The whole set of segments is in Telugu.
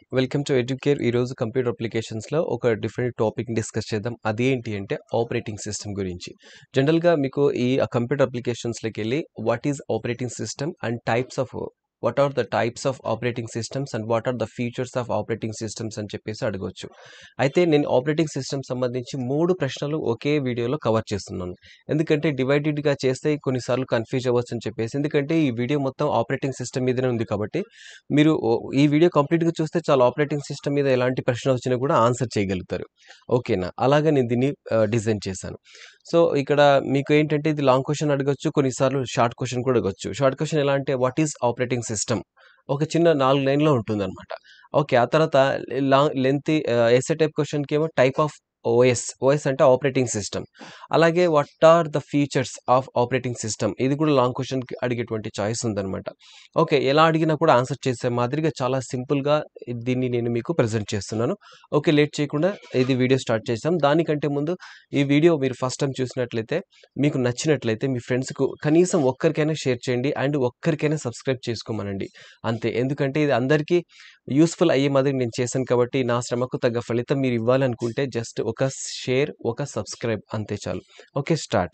వెల్కమ్ టు ఎడ్యుకేర్ ఈరోజు కంప్యూటర్ అప్లికేషన్స్లో ఒక డిఫరెంట్ టాపిక్ డిస్కస్ చేద్దాం అది ఏంటి అంటే ఆపరేటింగ్ సిస్టమ్ గురించి జనరల్గా మీకు ఈ కంప్యూటర్ అప్లికేషన్స్లోకి వెళ్ళి what is operating system and types of what are the types of operating systems and what are the features of operating systems అని చెప్పేసి అడగవచ్చు అయితే నేను ఆపరేటింగ్ సిస్టమ్ సంబంధించి మూడు ప్రశ్నలు ఒకే వీడియోలో కవర్ చేస్తున్నాను ఎందుకంటే డివైడెడ్గా చేస్తే కొన్నిసార్లు కన్ఫ్యూజ్ అవ్వచ్చు అని చెప్పేసి ఎందుకంటే ఈ వీడియో మొత్తం ఆపరేటింగ్ సిస్టమ్ మీదనే ఉంది కాబట్టి మీరు ఓ- ఈ వీడియో కంప్లీట్గా చూస్తే చాలా ఆపరేటింగ్ సిస్టమ్ మీద ఎలాంటి ప్రశ్న వచ్చినా కూడా ఆన్సర్ చేయగలుగుతారు ఓకేనా అలాగే నేను దీన్ని డిజైన్ చేశాను సో ఇక్కడ మీకు ఏంటంటే ఇది లాంగ్ క్వశ్చన్ అడగచ్చు కొన్నిసార్లు షార్ట్ క్వశ్చన్ కూడా అడగచ్చు షార్ట్ క్వశ్చన్ ఎలా అంటే వాట్ ఈజ్ ఆపరేటింగ్ సిస్టమ్ ఒక చిన్న నాలుగు లైన్లో ఉంటుంది అనమాట ఓకే ఆ తర్వాత లాంగ్ లెంత్ ఎస్ఏ టైప్ క్వశ్చన్కి ఏమో టైప్ ఆఫ్ ఓఎస్ ఓఎస్ అంటే ఆపరేటింగ్ సిస్టమ్ అలాగే what are the features of operating system ఇది కూడా లాంగ్ క్వశ్చన్కి అడిగేటువంటి చాయిస్ ఉందన్నమాట ఓకే ఎలా అడిగినా కూడా ఆన్సర్ చేసే మాదిరిగా చాలా సింపుల్గా దీన్ని నేను మీకు ప్రజెంట్ చేస్తున్నాను ఓకే లేట్ చేయకుండా ఇది వీడియో స్టార్ట్ చేసాం దానికంటే ముందు ఈ వీడియో మీరు ఫస్ట్ టైం చూసినట్లయితే మీకు నచ్చినట్లయితే మీ ఫ్రెండ్స్కు కనీసం ఒక్కరికైనా షేర్ చేయండి అండ్ ఒక్కరికైనా సబ్స్క్రైబ్ చేసుకోమనండి అంతే ఎందుకంటే ఇది అందరికీ యూస్ఫుల్ అయ్యే మాదిరి నేను చేశాను కాబట్టి నా శ్రమకు తగ్గ ఫలితం మీరు ఇవ్వాలనుకుంటే జస్ట్ ఒక షేర్ ఒక సబ్స్క్రైబ్ అంతే చాలు okay start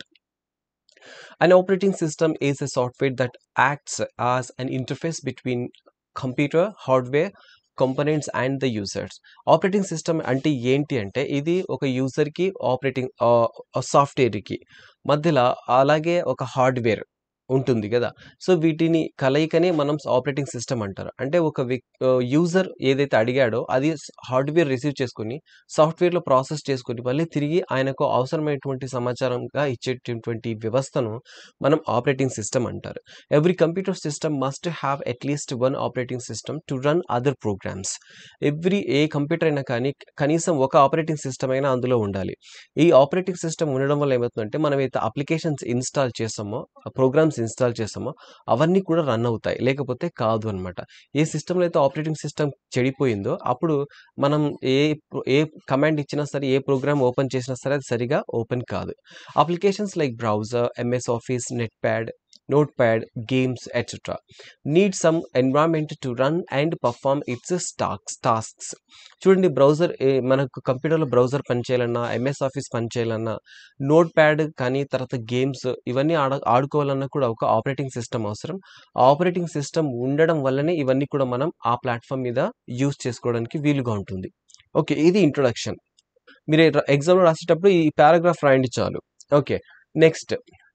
An operating system is a software that acts as an interface between computer, hardware, components and the users. Operating system అంటే ఏంటి అంటే ఇది ఒక యూజర్కి ఆపరేటింగ్ సాఫ్ట్వేర్కి మధ్యలో అలాగే ఒక హార్డ్వేర్ ఉంటుంది కదా సో వీటిని కలయికనే మనం ఆపరేటింగ్ సిస్టమ్ అంటారు అంటే ఒక యూజర్ ఏదైతే అడిగాడో అది హార్డ్వేర్ రిసీవ్ చేసుకుని సాఫ్ట్వేర్లో ప్రాసెస్ చేసుకుని మళ్ళీ తిరిగి ఆయనకు అవసరమైనటువంటి సమాచారంగా ఇచ్చేటటువంటి వ్యవస్థను మనం ఆపరేటింగ్ సిస్టమ్ అంటారు every computer system must have at least one operating system to run other programs every ఏ కంప్యూటర్ అయినా కానీ కనీసం ఒక ఆపరేటింగ్ సిస్టమ్ అయినా అందులో ఉండాలి ఈ ఆపరేటింగ్ సిస్టమ్ ఉండడం వల్ల ఏమవుతుందంటే మనం అయితే అప్లికేషన్స్ ఇన్స్టాల్ చేస్తామో ప్రోగ్రామ్స్ ఇన్స్టాల్ చేస్తామో అవన్నీ కూడా రన్ అవుతాయి లేకపోతే కాదు అనమాట ఏ సిస్టంలో అయితే ఆపరేటింగ్ సిస్టమ్ చెడిపోయిందో అప్పుడు మనం ఏ ఏ కమాండ్ ఇచ్చినా సరే ఏ ప్రోగ్రామ్ ఓపెన్ చేసినా సరే అది సరిగా ఓపెన్ కాదు applications like browser MS office net pad notepad games etcetera need some environment to run and perform its stacks tasks చూడండి బ్రౌజర్ మనకు కంప్యూటర్లో బ్రౌజర్ పనిచేయాలన్నా ఎంఎస్ ఆఫీస్ పనిచేయాలన్నా నోట్ ప్యాడ్ కానీ తర్వాత గేమ్స్ ఇవన్నీ ఆడ ఆడుకోవాలన్నా కూడా ఒక ఆపరేటింగ్ సిస్టమ్ అవసరం ఆ ఆపరేటింగ్ సిస్టమ్ ఉండడం వల్లనే ఇవన్నీ కూడా మనం ఆ ప్లాట్ఫామ్ మీద యూజ్ చేసుకోవడానికి వీలుగా ఉంటుంది ఓకే ఇది ఇంట్రొడక్షన్ మీరు ఎగ్జామ్లో రాసేటప్పుడు ఈ పారాగ్రాఫ్ రాయండి చాలు okay next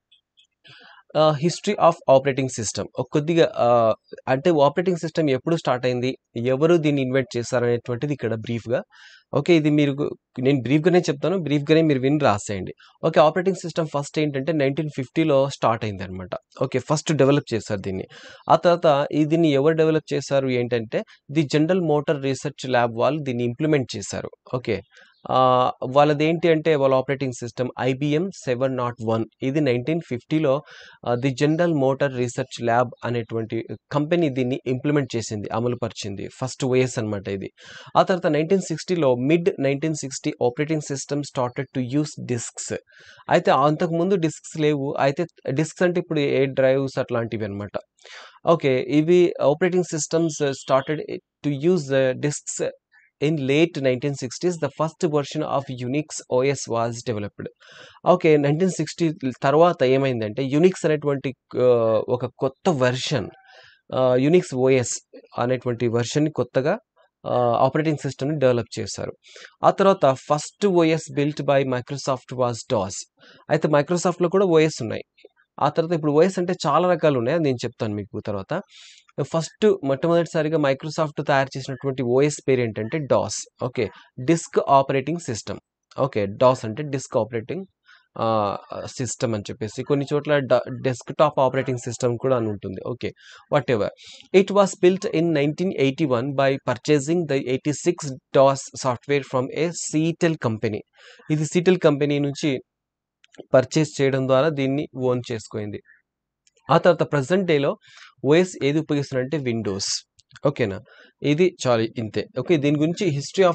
history of operating system కొద్దిగా ఆ, అంటే ఆపరేటింగ్ సిస్టమ్ ఎప్పుడు స్టార్ట్ అయింది ఎవరు దీన్ని ఇన్వెంట్ చేశారనేటువంటిది ఇక్కడ బ్రీఫ్గా ఓకే ఇది మీరు నేను బ్రీఫ్గానే చెప్తాను బ్రీఫ్గానే మీరు విని రాసేయండి ఓకే ఆపరేటింగ్ సిస్టమ్ ఫస్ట్ ఏంటంటే నైన్టీన్ ఫిఫ్టీలో స్టార్ట్ అయింది అనమాట ఓకే ఫస్ట్ డెవలప్ చేశారు దీన్ని ఆ తర్వాత ఈ దీన్ని ఎవరు డెవలప్ చేశారు ఏంటంటే the general motor research lab వాళ్ళు దీన్ని ఇంప్లిమెంట్ చేశారు ఓకే ఆ, వాళ్ళది ఏంటి అంటే వాళ్ళ operating system IBM seven nought one ఇది నైన్టీన్ ఫిఫ్టీలో the general motor research lab అనేటువంటి కంపెనీ దీన్ని ఇంప్లిమెంట్ చేసింది అమలుపరిచింది ఫస్ట్ ఓఎస్ అనమాట ఇది ఆ తర్వాత నైన్టీన్ సిక్స్టీలో mid nineteen sixty operating system started to use disks అయితే అంతకుముందు డిస్క్స్ లేవు అయితే డిస్క్స్ అంటే ఇప్పుడు ఏ డ్రైవ్స్ అట్లాంటివి అనమాట ఓకే ఇవి operating systems started to use disks in late nineteen sixties the first version of Unix OS was developed okay nineteen sixty తర్వాత ఏమైందంటే యునిక్స్ అనేటువంటి ఆ, ఒక కొత్త వెర్షన్ యునిక్స్ ఓఎస్ అనేటువంటి వెర్షన్ కొత్తగా ఆపరేటింగ్ సిస్టమ్ని డెవలప్ చేశారు ఆ తర్వాత first OS built by Microsoft was DOS అయితే మైక్రోసాఫ్ట్లో కూడా ఓఎస్ ఉన్నాయి ఆ తర్వాత ఇప్పుడు ఓఎస్ అంటే చాలా రకాలు ఉన్నాయి అది నేను చెప్తాను మీకు తర్వాత ఫస్ట్ మొట్టమొదటిసారిగా మైక్రోసాఫ్ట్ తయారు చేసినటువంటి ఓఎస్ పేరు ఏంటంటే DOS okay disk operating system okay DOS అంటే డిస్క్ ఆపరేటింగ్ సిస్టమ్ అని చెప్పేసి కొన్ని చోట్ల డెస్క్ టాప్ ఆపరేటింగ్ సిస్టమ్ కూడా అని ఉంటుంది okay whatever it was built in nineteen eighty one by purchasing the eighty six DOS software from a Seattle company ఇది సీటెల్ కంపెనీ నుంచి పర్చేస్ చేయడం ద్వారా దీన్ని ఓన్ చేసుకుంది ఆ తర్వాత ప్రజెంట్ డేలో ఓఎస్ ఏది ఉపయోగిస్తున్నారంటే విండోస్ ఓకేనా ఇది చాలు ఇంతే ఓకే దీని గురించి హిస్టరీ ఆఫ్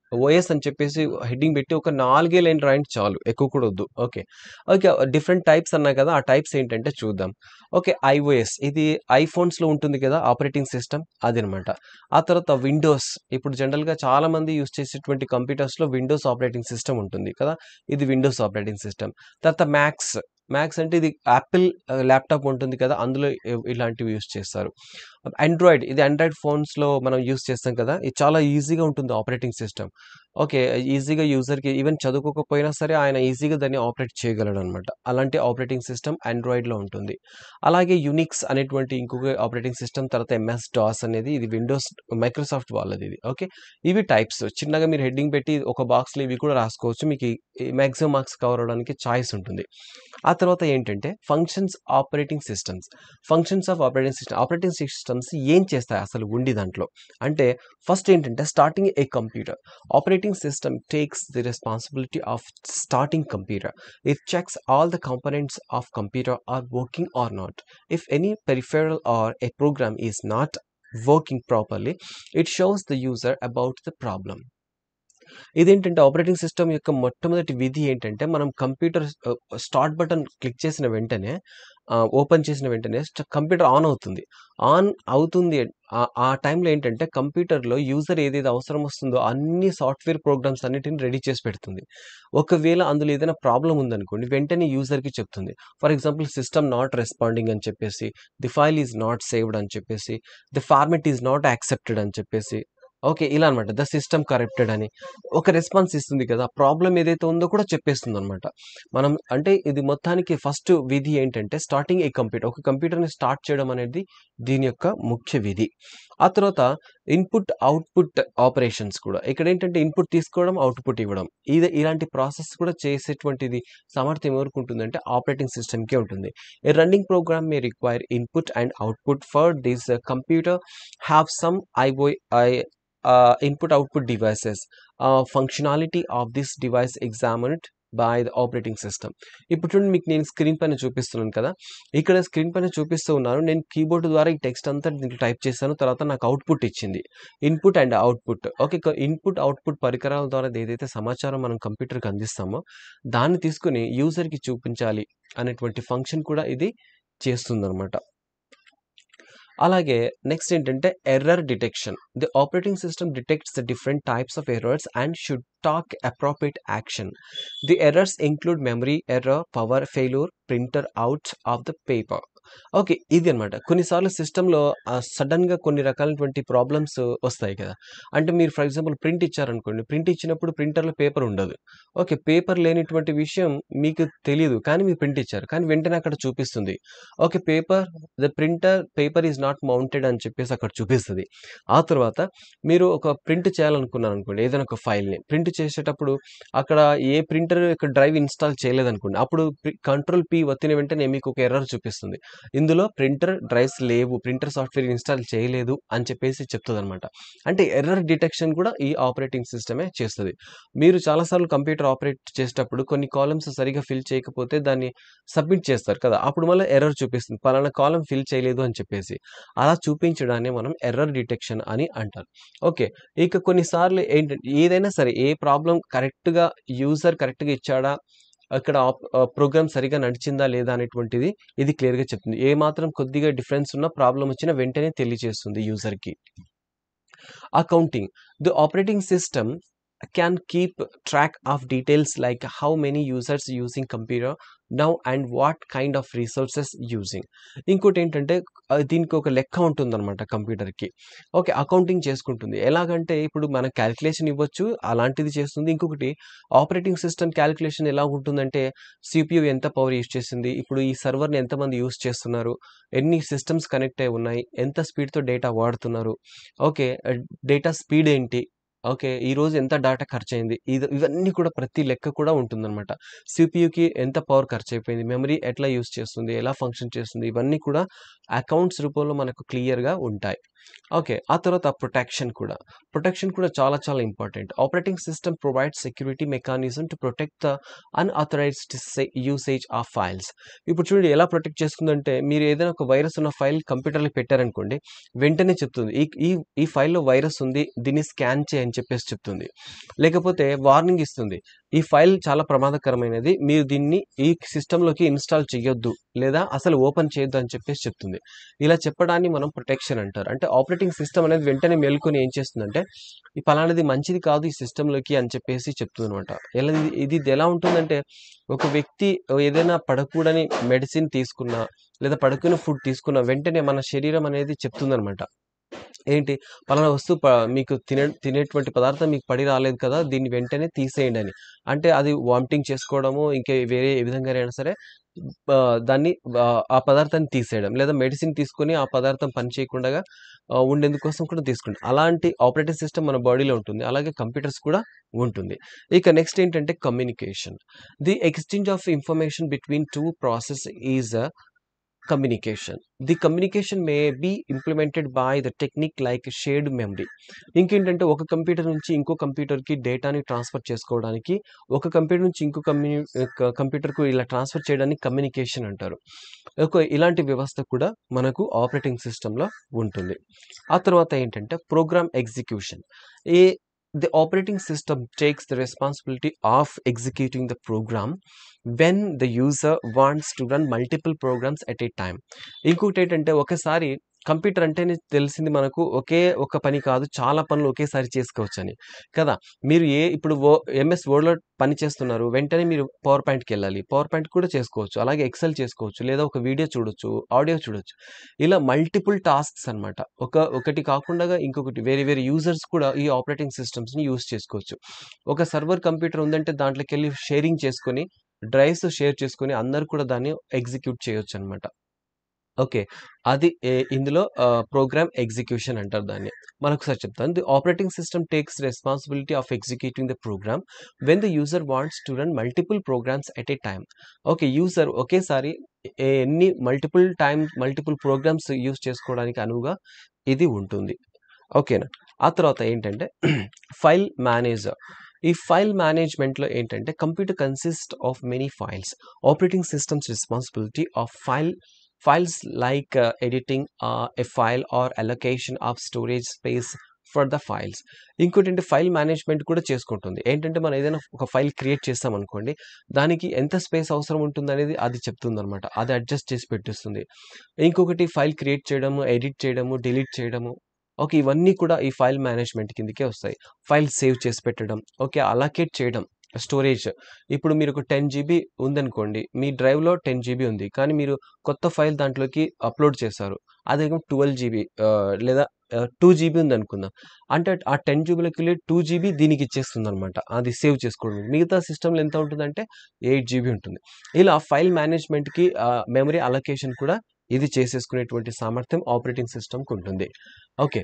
ఓఎస్ అని చెప్పేసి హెడ్డింగ్ పెట్టి ఒక నాలుగే లైన్ రాయండి చాలు ఎక్కువ కూడా వద్దు ఓకే ఓకే డిఫరెంట్ టైప్స్ అన్నా కదా ఆ టైప్స్ ఏంటంటే చూద్దాం ఓకే ఐఓఎస్ ఇది ఐఫోన్స్లో ఉంటుంది కదా ఆపరేటింగ్ సిస్టమ్ అది అనమాట ఆ తర్వాత విండోస్ ఇప్పుడు జనరల్గా చాలా మంది యూస్ చేసేటువంటి కంప్యూటర్స్లో విండోస్ ఆపరేటింగ్ సిస్టమ్ ఉంటుంది కదా ఇది విండోస్ ఆపరేటింగ్ సిస్టమ్ తర్వాత మ్యాక్స్ మ్యాక్స్ అంటే ఇది యాపిల్ ల్యాప్టాప్ ఉంటుంది కదా అందులో ఇ- ఇలాంటివి యూస్ చేస్తారు ఆండ్రాయిడ్ ఇది ఆండ్రాయిడ్ ఫోన్స్లో మనం యూస్ చేస్తాం కదా ఇది చాలా ఈజీగా ఉంటుంది ఆపరేటింగ్ సిస్టమ్ ఓకే ఈజీగా యూజర్కి ఈవెన్ చదువుకోకపోయినా సరే ఆయన ఈజీగా దాన్ని ఆపరేట్ చేయగలడు అనమాట అలాంటి ఆపరేటింగ్ సిస్టమ్ ఆండ్రాయిడ్లో ఉంటుంది అలాగే యునిక్స్ అనేటువంటి ఇంకొక ఆపరేటింగ్ సిస్టమ్ తర్వాత ఎంఎస్ డాస్ అనేది ఇది విండోస్ మైక్రోసాఫ్ట్ వాళ్ళది ఇది ఓకే ఇవి టైప్స్ చిన్నగా మీరు హెడ్డింగ్ పెట్టి ఒక బాక్స్లో ఇవి కూడా రాసుకోవచ్చు మీకు మ్యాక్సిమం మార్క్స్ కవర్ అవడానికి చాయిస్ ఉంటుంది ఆ తర్వాత ఏంటంటే functions operating systems functions of operating system operating systems ఏం చేస్తాయి అసలు ఉండి దాంట్లో అంటే ఫస్ట్ ఏంటంటే starting a computer operating system takes the responsibility of starting computer it checks all the components of computer are working or not if any peripheral or a program is not working properly it shows the user about the problem ఇదేంటంటే ఆపరేటింగ్ సిస్టమ్ యొక్క మొట్టమొదటి విధి ఏంటంటే మనం కంప్యూటర్ స్టార్ట్ బటన్ క్లిక్ చేసిన వెంటనే ఓపెన్ చేసిన వెంటనే కంప్యూటర్ ఆన్ అవుతుంది ఆన్ అవుతుంది ఆ- ఆ టైంలో ఏంటంటే కంప్యూటర్లో యూజర్ ఏదైతే అవసరం వస్తుందో అన్ని సాఫ్ట్వేర్ ప్రోగ్రామ్స్ అన్నిటిని రెడీ చేసి పెడుతుంది ఒకవేళ అందులో ఏదైనా ప్రాబ్లం ఉందనుకోండి వెంటనే యూజర్కి చెప్తుంది for example system not responding అని చెప్పేసి the file is not saved అని చెప్పేసి the format is not accepted అని చెప్పేసి ఓకే ఇలా అనమాట ద సిస్టమ్ కరెక్టెడ్ అని ఒక రెస్పాన్స్ ఇస్తుంది కదా ప్రాబ్లం ఏదైతే ఉందో కూడా చెప్పేస్తుంది అనమాట మనం అంటే ఇది మొత్తానికి ఫస్ట్ విధి ఏంటంటే స్టార్టింగ్ ఏ కంప్యూటర్ ఒక కంప్యూటర్ని స్టార్ట్ చేయడం అనేది దీని యొక్క ముఖ్య విధి ఆ తర్వాత ఇన్పుట్ అవుట్పుట్ ఆపరేషన్స్ కూడా ఇక్కడ ఏంటంటే ఇన్పుట్ తీసుకోవడం అవుట్పుట్ ఇవ్వడం ఇది ఇలాంటి ప్రాసెస్ కూడా చేసేటువంటిది సామర్థ్యం ఎవరికి ఉంటుందంటే ఆపరేటింగ్ సిస్టమ్కే ఉంటుంది a running program may require input and output for this computer have some IO I input output devices functionality of this device examined by the operating system ఇప్పుడు చూడండి మీకు నేను స్క్రీన్ పైన చూపిస్తున్నాను కదా ఇక్కడ స్క్రీన్ పైన చూపిస్తూ ఉన్నాను నేను కీబోర్డ్ ద్వారా ఈ టెక్స్ట్ అంతా దీంట్లో టైప్ చేశాను తర్వాత నాకు అవుట్పుట్ ఇచ్చింది input and output okay input output పరికరాల ద్వారా ఏదైతే సమాచారం మనం కంప్యూటర్కి అందిస్తామో దాన్ని తీసుకుని యూజర్కి చూపించాలి అనేటువంటి ఫంక్షన్ కూడా ఇది చేస్తుందన్నమాట అలాగే నెక్స్ట్ ఏంటంటే error detection the operating system detects the different types of errors and should talk appropriate action the errors include memory error power failure printer out of the paper okay ఇది అనమాట కొన్నిసార్లు సిస్టంలో సడన్గా కొన్ని రకాలైనటువంటి ప్రాబ్లమ్స్ వస్తాయి కదా అంటే మీరు ఫర్ ఎగ్జాంపుల్ ప్రింట్ ఇచ్చారనుకోండి ప్రింట్ ఇచ్చినప్పుడు ప్రింటర్లో పేపర్ ఉండదు ఓకే పేపర్ లేనిటువంటి విషయం మీకు తెలియదు కానీ మీరు ప్రింట్ ఇచ్చారు కానీ వెంటనే అక్కడ చూపిస్తుంది okay paper the printer paper is not mounted అని చెప్పేసి అక్కడ చూపిస్తుంది ఆ తర్వాత మీరు ఒక ప్రింట్ చేయాలనుకున్నారు అనుకోండి ఏదైనా ఒక ఫైల్ని ప్రింట్ చేసేటప్పుడు అక్కడ ఏ ప్రింటర్ యొక్క డ్రైవ్ ఇన్స్టాల్ చేయలేదనుకోండి అప్పుడు కంట్రోల్ పి ఒత్తిన వెంటనే మీకు ఒక ఎర్రర్ చూపిస్తుంది ఇందులో ప్రింటర్ డ్రైవ్స్ లేవు ప్రింటర్ సాఫ్ట్వేర్ ఇన్స్టాల్ చేయలేదు అని చెప్పేసి చెప్తుంది అనమాట అంటే ఎర్రర్ డిటెక్షన్ కూడా ఈ ఆపరేటింగ్ సిస్టమే చేస్తుంది మీరు చాలాసార్లు కంప్యూటర్ ఆపరేట్ చేసేటప్పుడు కొన్ని కాలమ్స్ సరిగా ఫిల్ చేయకపోతే దాన్ని సబ్మిట్ చేస్తారు కదా అప్పుడు మళ్ళీ ఎర్రర్ చూపిస్తుంది పలానా కాలం ఫిల్ చేయలేదు అని చెప్పేసి అలా చూపించడాన్ని మనం ఎర్రర్ డిటెక్షన్ అని అంటారు ఓకే ఇక కొన్నిసార్లు ఏంటంటే ఏదైనా సరే ఏ ప్రాబ్లం కరెక్ట్గా యూజర్ కరెక్ట్గా ఇచ్చాడా అక్కడ ప్రోగ్రామ్ సరిగా నడిచిందా లేదా అనేటువంటిది ఇది క్లియర్గా చెప్తుంది ఏ మాత్రం కొద్దిగా డిఫరెన్స్ ఉన్న ప్రాబ్లం వచ్చినా వెంటనే తెలియజేస్తుంది యూజర్కి accounting the operating system can keep track of details like how many users using computer now and what kind of resources using ఇంకోటి ఏంటంటే ఆ, దీనికి ఒక లెక్క ఉంటుందన్నమాట కంప్యూటర్కి ఓకే అకౌంటింగ్ చేసుకుంటుంది ఎలాగంటే ఇప్పుడు మనం క్యాలిక్యులేషన్ ఇవ్వచ్చు అలాంటిది చేస్తుంది ఇంకొకటి ఆపరేటింగ్ సిస్టమ్ క్యాలిక్యులేషన్ ఎలా ఉంటుందంటే సిపియు ఎంత పవర్ యూస్ చేసింది ఇప్పుడు ఈ సర్వర్ని ఎంతమంది యూస్ చేస్తున్నారు ఎన్ని సిస్టమ్స్ కనెక్ట్ అయి ఉన్నాయి ఎంత స్పీడ్తో డేటా వాడుతున్నారు ఓకే డేటా స్పీడ్ ఏంటి ఓకే ఈ రోజు ఎంత డేటా ఖర్చు అయింది ఇది ఇవన్నీ కూడా ప్రతి లెక్క కూడా ఉంటుందన్నమాట సిపియుకి ఎంత పవర్ ఖర్చు అయిపోయింది మెమరీ ఎట్లా యూస్ చేస్తుంది ఎలా ఫంక్షన్ చేస్తుంది ఇవన్నీ కూడా అకౌంట్స్ రూపంలో మనకు క్లియర్గా ఉంటాయి ఓకే ఆ తర్వాత ప్రొటెక్షన్ కూడా ప్రొటెక్షన్ కూడా చాలా చాలా important operating system provide security mechanism to protect the unauthorised usage of files ఇప్పుడు చూడండి ఎలా ప్రొటెక్ట్ చేసుకుందంటే మీరు ఏదైనా ఒక వైరస్ ఉన్న ఫైల్ కంప్యూటర్లో పెట్టారనుకోండి వెంటనే చెప్తుంది ఈ ఈ ఈ ఫైల్లో వైరస్ ఉంది దీన్ని స్కాన్ చేయని అని చెప్పేసి చెప్తుంది. లేకపోతే వార్నింగ్ ఇస్తుంది. ఈ ఫైల్ చాలా ప్రమాదకరమైనది. మీరు దీన్ని ఈ సిస్టమ్‌లోకి ఇన్‌స్టాల్ చేయొద్దు. లేదా అసలు ఓపెన్ చేయొద్దు అని చెప్పేసి చెప్తుంది. ఇలా చెప్పడాన్ని మనం ప్రొటెక్షన్ అంటారు. అంటే ఆపరేటింగ్ సిస్టమ్ అనేది వెంటనే మేలుకొని ఏం చేస్తుందంటే, ఈ పలానాది మంచిది కాదు ఈ సిస్టమ్‌లోకి అని చెప్పేసి చెప్తుందనమాట. ఎలా ఇది ఇది ఎలా ఉంటుందంటే, ఒక వ్యక్తి ఏదైనా పడకూడని మెడిసిన్ తీసుకున్నా, లేదా పడకూడని ఫుడ్ తీసుకున్న వెంటనే మన శరీరం అనేది చెప్తుందనమాట. ఏంటి పలానా వస్తువు ప మీకు తినే తినేటువంటి పదార్థం మీకు పడి రాలేదు కదా! దీన్ని వెంటనే తీసేయండి అని. అంటే అది వామిటింగ్ చేసుకోవడము, ఇంకా వేరే ఏ విధంగానైనా సరే ఆహ్, దాన్ని ఆహ్, ఆ పదార్థాన్ని తీసేయడం. లేదా మెడిసిన్ తీసుకొని ఆ పదార్థం పని చేయకుండగా ఆహ్, ఉండేందుకోసం కూడా తీసుకుంటాం. అలాంటి ఆపరేటింగ్ సిస్టమ్ మన బాడీలో ఉంటుంది. అలాగే కంప్యూటర్స్ కూడా ఉంటుంది. ఇక నెక్స్ట్ ఏంటంటే communication. The exchange of information between 2 process is communication. The communication may be implemented by the technique like shared memory. ఇంకేంటంటే ఒక కంప్యూటర్ నుంచి ఇంకో కంప్యూటర్‌కి డేటాని ట్రాన్స్‌ఫర్ చేసుకోవడానికి, ఒక కంప్యూటర్ నుంచి ఇంకో కమ్యూ క కంప్యూటర్‌కు ఇలా ట్రాన్స్‌ఫర్ చేయడాన్ని కమ్యూనికేషన్ అంటారు. ఒక ఇలాంటి వ్యవస్థ కూడా మనకు ఆపరేటింగ్ సిస్టమ్‌లో ఉంటుంది. ఆ తర్వాత ఏంటంటే program execution. A the operating system takes the responsibility of executing the program when the user wants to run multiple programs at a time. ఇంకొకటేంటంటే ఒకసారి కంప్యూటర్ అంటేనే తెలిసింది మనకు ఒకే ఒక పని కాదు చాలా పనులు ఒకేసారి చేసుకోవచ్చని. కదా! మీరు ఏ ఇప్పుడు వ ఎంఎస్ వర్డ్‌లో పని చేస్తున్నారు. వెంటనే మీరు పవర్ పాయింట్‌కెళ్ళాలి. పవర్ పాయింట్ కూడా చేసుకోవచ్చు. అలాగే ఎక్సెల్ చేసుకోవచ్చు. లేదా ఒక వీడియో చూడొచ్చు. ఆడియో చూడొచ్చు. ఇలా మల్టిపుల్ టాస్క్స్ అనమాట. ఒక ఒకటి కాకుండగా ఇంకొకటి వేరే వేరే యూజర్స్ కూడా ఈ ఆపరేటింగ్ సిస్టమ్స్‌ని యూజ్ చేసుకోవచ్చు. ఒక సర్వర్ కంప్యూటర్ ఉందంటే దాంట్లోకెళ్ళి షేరింగ్ చేసుకొని, డ్రైవ్స్ షేర్ చేసుకొని అందరూ కూడా దాన్ని ఎగ్జిక్యూట్ చేయొచ్చనమాట. ఓకే. అది ఏ ఇందులో ఆహ్, ప్రోగ్రామ్ ఎగ్జిక్యూషన్ అంటారు దాన్ని. మరొకసారి చెప్తాను. The operating system takes responsibility of executing the program when the user wants to run multiple programs at a time. Okay. User ఒకేసారి ఎ ఎన్ని multiple time multiple programs use చేసుకోవడానికి అనువుగా ఇది ఉంటుంది. ఓకేనా. ఆ తర్వాత ఏంటంటే ఫైల్ మేనేజర్. ఈ ఫైల్ మేనేజ్‌మెంట్‌లో ఏంటంటే computer consist of many files. Operating systems responsibility of file files like editing ah, a file or allocation of storage space for the files. ఇంకోటేంటి ఫైల్ మేనేజ్‌మెంట్ కూడా చేసుకుంటుంది. ఏంటంటే మనం ఏదైనా ఒక ఫైల్ క్రియేట్ చేసామనుకోండి. దానికి ఎంత స్పేస్ అవసరం ఉంటుందనేది అది చెప్తుందనమాట. అది అడ్జస్ట్ చేసి పెట్టిస్తుంది. ఇంకొకటి ఫైల్ క్రియేట్ చేయడము, ఎడిట్ చేయడము, డిలీట్ చేయడము. ఓకే. ఇవన్నీ కూడా ఈ ఫైల్ మేనేజ్‌మెంట్ కిందకే వస్తాయి. ఫైల్ సేవ్ చేసి పెట్టడం. ఓకే. అలొకేట్ చేయడం. స్టోరేజ్. ఇప్పుడు మీరు ఒక 10 జీబీ ఉందనుకోండి. మీ డ్రైవ్‌లో 10 జీబీ ఉంది. కానీ మీరు కొత్త ఫైల్ దాంట్లోకి అప్‌లోడ్ చేశారు. అదేమో 12 జీబీ ఆహ్, లేదా ఆహ్, 2 జీబీ ఉందనుకుందాం. అంటే ఆ 10 జీబీలోకెళ్ళి 2 జీబీ దీనికి ఇచ్చేస్తుందనమాట. అది సేవ్ చేసుకోవడం. మిగతా సిస్టమ్‌లో ఎంత ఉంటుందంటే 8 జీబీ ఉంటుంది. ఇలా ఫైల్ మేనేజ్‌మెంట్‌కి ఆహ్, మెమరీ అలొకేషన్ కూడా ఇది చేసేసుకునేటువంటి సామర్థ్యం ఆపరేటింగ్ సిస్టమ్‌కుంటుంది. ఓకే.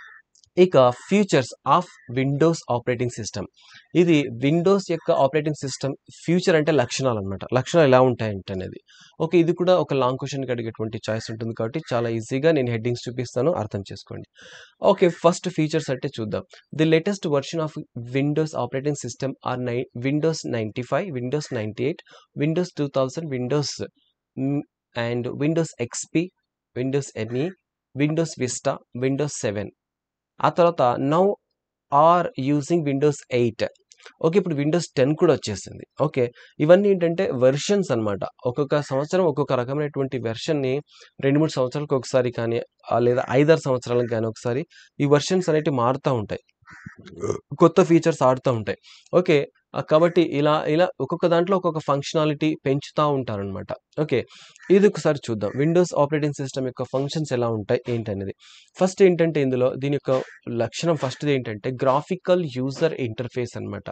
ఇక features of Windows operating system. ఇది విండోస్ యొక్క ఆపరేటింగ్ సిస్టమ్ ఫ్యూచర్ అంటే లక్షణాలనమాట. లక్షణాలు ఎలా ఉంటాయంటే అనేది. ఓకే. ఇది కూడా ఒక లాంగ్ క్వెషన్‌కి అడిగేటువంటి చాయిస్ ఉంటుంది కాబట్టి చాలా ఈజీగా నేను హెడ్డింగ్స్ చూపిస్తాను అర్థం చేసుకోండి. ఓకే. ఫస్ట్ ఫీచర్స్ అంటే చూద్దాం. The latest version of Windows operating system are నై Windows 95, Windows 98, Windows 2000, Windows hmm, and Windows XP, Windows ME, Windows Vista, Windows 7. ఆ తర్వాత now are using Windows 8. Okay. ఇప్పుడు విండోస్ 10 కూడా వచ్చేసింది. ఓకే. ఇవన్నీ ఏంటంటే వెర్షన్స్ అనమాట. ఒక్కొక్క సంవత్సరం ఒక్కొక్క రకమైనటువంటి వెర్షన్‌ని 2, 3 సంవత్సరాలకు ఒకసారి కానీ ఆహ్, లేదా 5, 6 సంవత్సరాలకు గాని ఒకసారి ఈ వెర్షన్స్ అనేటివి మారుతా ఉంటాయి. కొత్త ఫీచర్స్ ఆడుతా ఉంటాయి. ఓకే. ఆహ్, కాబట్టి ఇలా ఇలా ఒక్కొక్క దాంట్లో ఒక్కొక్క ఫంక్షనాలిటీ పెంచుతా ఉంటారనమాట. ఓకే. ఇది ఒకసారి చూద్దాం. విండోస్ ఆపరేటింగ్ సిస్టమ్ యొక్క ఫంక్షన్స్ ఎలా ఉంటాయి ఏంటనేది. ఫస్ట్ ఏంటంటే ఇందులో దీని యొక్క లక్షణం ఫస్ట్‌ది ఏంటంటే గ్రాఫికల్ యూజర్ ఇంటర్‌ఫేస్ అనమాట.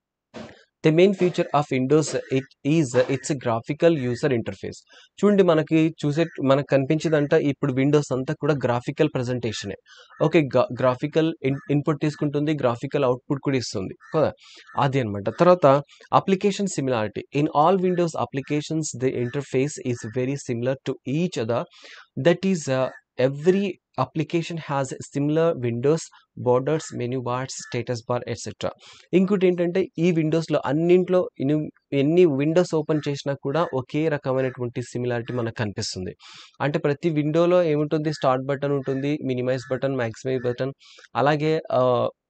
The main feature of Windows it is its graphical user interface. చూడండి మనకి చూసే మనకు కనిపించేదంతా ఇప్పుడు విండోస్ అంతా కూడా గ్రాఫికల్ ప్రెజెంటేషనే. ఓకే. గ గ్రాఫికల్ ఇన్ ఇన్‌పుట్ తీసుకుంటుంది. గ్రాఫికల్ అవుట్‌పుట్ కూడా ఇస్తుంది. కదా! అది అనమాట. తర్వాత application similarity. In all Windows applications the interface is very similar to each other. That is every application has similar windows, borders, menu bars, status bar etcetera. ఇంకోటేంటంటే ఈ విండోస్‌లో అన్నింట్లో ఇను ఎన్ని విండోస్ ఓపెన్ చేసినా కూడా ఒకే రకమైనటువంటి సిమిలారిటీ మనకు కనిపిస్తుంది. అంటే ప్రతి విండోలో ఏముంటుంది స్టార్ట్ బటన్ ఉంటుంది. మినిమైజ్ బటన్, మాక్సిమైజ్ బటన్ అలాగే ఆహ్,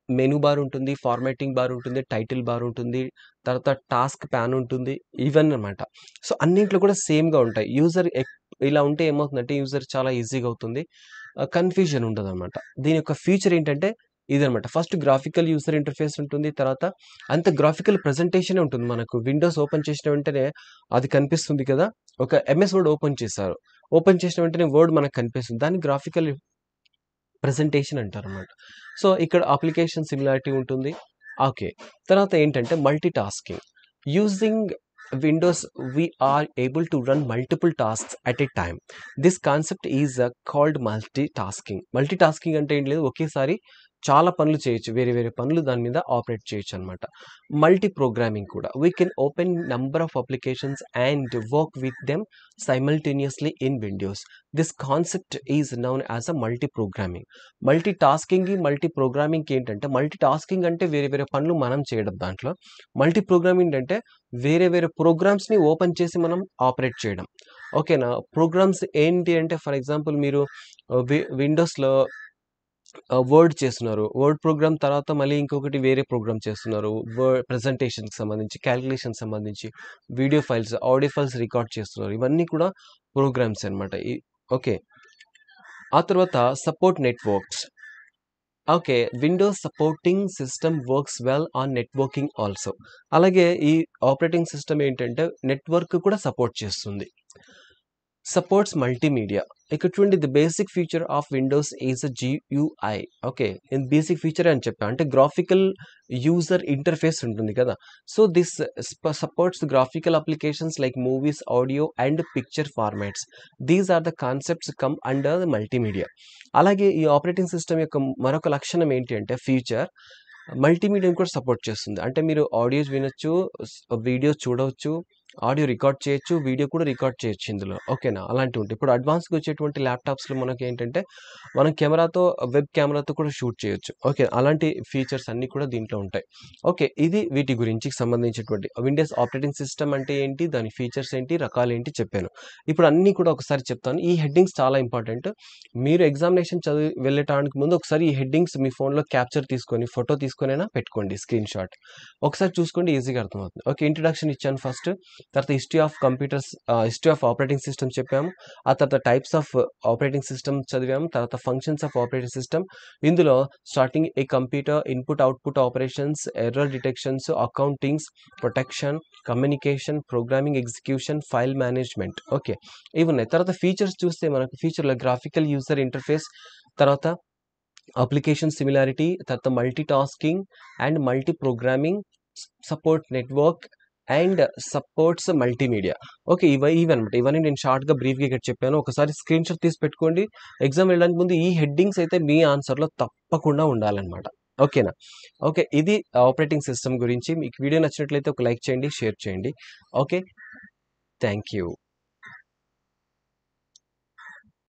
మెనూ బార్ ఉంటుంది, ఫార్మాటింగ్ బార్ ఉంటుంది, టైటిల్ బార్ ఉంటుంది, తర్వాత టాస్క్ ప్యాన్ ఉంటుంది. ఇవన్నీ అన్నమాట. సో, అన్నింట్లో కూడా సేమ్‌గా ఉంటాయి. యూజర్ ఎక్ ఇలా ఉంటే ఏమవుతుందంటే యూజర్ చాలా ఈజీగా అవుతుంది. ఆహ్, కన్‌ఫ్యూజన్ ఉండదనమాట. దీని యొక్క ఫీచర్ ఏంటంటే ఇదనమాట. ఫస్ట్ గ్రాఫికల్ యూజర్ ఇంటర్‌ఫేస్ ఉంటుంది. తర్వాత అంత గ్రాఫికల్ ప్రెజెంటేషనే ఉంటుంది. మనకు విండోస్ ఓపెన్ చేసిన వెంటనే అది కనిపిస్తుంది కదా! ఒక ఎంఎస్ వర్డ్ ఓపెన్ చేశారు. ఓపెన్ చేసిన వెంటనే వర్డ్ మనకు కనిపిస్తుంది. దాన్ని గ్రాఫికల్ ప్రెజెంటేషన్ అంటారనమాట. సో, ఇక్కడ అప్లికేషన్ సిమిలారిటీ ఉంటుంది. ఓకే. తర్వాత ఏంటంటే multi multitasking. Using Windows we are able to run multiple tasks at a time. This concept is called multitasking. Multitasking అంటే ఏం లేదు ఒకేసారి చాలా పనులు చేయొచ్చు. వేరే వేరే పనులు దాని మీద ఆపరేట్ చేయొచ్చనమాట. మల్టీ ప్రోగ్రామింగ్ కూడా. We can open number of applications and work with them simultaneously in Windows. This concept is known as a multi programming. Multi టాస్కింగ్‌కి, మల్టీ ప్రోగ్రామింగ్‌కి ఏంటంటే మల్టీ టాస్కింగ్ అంటే వేరే వేరే పనులు మనం చేయడం దాంట్లో. మల్టీ ప్రోగ్రామింగ్ అంటే వేరే వేరే ప్రోగ్రామ్స్‌ని ఓపెన్ చేసి మనం ఆపరేట్ చేయడం. ఓకేనా? ప్రోగ్రామ్స్ ఏంటి అంటే ఫర్ ఎగ్జాంపుల్ మీరు ఆహ్, వి విండోస్‌లో ఆహ్, వర్డ్ చేస్తున్నారు. వర్డ్ ప్రోగ్రామ్ తర్వాత మళ్ళీ ఇంకొకటి వేరే ప్రోగ్రామ్ చేస్తున్నారు. వ ప్రెజెంటేషన్‌కి సంబంధించి, కాలిక్యులేషన్‌కి సంబంధించి, video files, audio files record చేస్తున్నారు. ఇవన్నీ కూడా ప్రోగ్రామ్సే అనమాట. ఈ ఓకే. ఆ తర్వాత support networks. Okay. Windows supporting system works well on networking also. అలాగే ఈ ఆపరేటింగ్ సిస్టమ్ ఏంటంటే నెట్వర్క్ కూడా సపోర్ట్ చేస్తుంది. Supports multimedia. ఇక్కడ చూడండి the basic feature of Windows is a GUI. Okay. ఇది బేసిక్ ఫీచరే అని చెప్పా. అంటే గ్రాఫికల్ యూజర్ ఇంటర్‌ఫేస్ ఉంటుంది కదా! సో, దిస్ స్ప supports graphical applications like movies, audio and picture formats. These are the concepts come under multimedia. అలాగే ఈ ఆపరేటింగ్ సిస్టమ్ యొక్క మరొక లక్షణం ఏంటి అంటే ఫీచర్ మల్టీమీడియాని కూడా సపోర్ట్ చేస్తుంది. అంటే మీరు ఆడియోస్ వినొచ్చు, స్ వీడియోస్ చూడవచ్చు, ఆడియో రికార్డ్ చేయొచ్చు, వీడియో కూడా రికార్డ్ చేయొచ్చు ఇందులో. ఓకేనా? అలాంటివి ఉంటాయి. ఇప్పుడు అడ్వాన్స్‌గా వచ్చేటువంటి ల్యాప్‌టాప్స్‌లో మనకేంటంటే మనం కెమెరాతో వెబ్ కెమెరాతో కూడా షూట్ చేయొచ్చు. ఓకే. అలాంటి ఫీచర్స్ అన్నీ కూడా దీంట్లో ఉంటాయి. ఓకే. ఇది వీటి గురించి సంబంధించినటువంటి విండోస్ ఆపరేటింగ్ సిస్టమ్ అంటే ఏంటి? దాని ఫీచర్స్ ఏంటి? రకాలేంటి చెప్పాను. ఇప్పుడు అన్నీ కూడా ఒకసారి చెప్తాను. ఈ హెడ్డింగ్స్ చాలా ఇంపార్టెంట్. మీరు ఎగ్జామినేషన్ చదివి వెళ్ళటానికి ముందు ఒకసారి ఈ హెడ్డింగ్స్ మీ ఫోన్‌లో క్యాప్చర్ తీసుకొని, ఫోటో తీసుకొనైనా పెట్టుకోండి స్క్రీన్‌షాట్. ఒకసారి చూసుకోండి ఈజీగా అర్థమవుతుంది. ఓకే. ఇంట్రడక్షన్ ఇచ్చాను ఫస్ట్. తర్వాత history of computers ah, history of operating system చెప్పాము. ఆ తర్వాత టైప్స్ ఆఫ్ ఆపరేటింగ్ సిస్టమ్ చదివాము. తర్వాత ఫంక్షన్స్ ఆఫ్ ఆపరేటింగ్ సిస్టమ్. ఇందులో starting a computer input, output operations, error detections, accountings, protection, communication, programming execution, file management. Okay. ఇవి ఉన్నాయి. తర్వాత ఫీచర్స్ చూస్తే మనకు ఫీచర్‌లో గ్రాఫికల్ యూజర్ ఇంటర్‌ఫేస్, తర్వాత అప్లికేషన్ సిమిలారిటీ, తర్వాత multi tasking and multi programming, స్ support network and supports multimedia. Okay. ఇవ ఇవన్నమాట. ఇవన్నీ నేను షార్ట్‌గా, బ్రీఫ్‌గా ఇక్కడ చెప్పాను. ఒకసారి స్క్రీన్‌షాట్ తీసి పెట్టుకోండి. ఎగ్జామ్ వెళ్ళడానికి ముందు ఈ హెడ్డింగ్స్ అయితే మీ ఆన్సర్‌లో తప్పకుండా ఉండాలన్నమాట. ఓకేనా? ఓకే. ఇది ఆపరేటింగ్ సిస్టమ్ గురించి. మీకు వీడియో నచ్చినట్లయితే ఒక లైక్ చేయండి, షేర్ చేయండి. ఓకే. Thank you.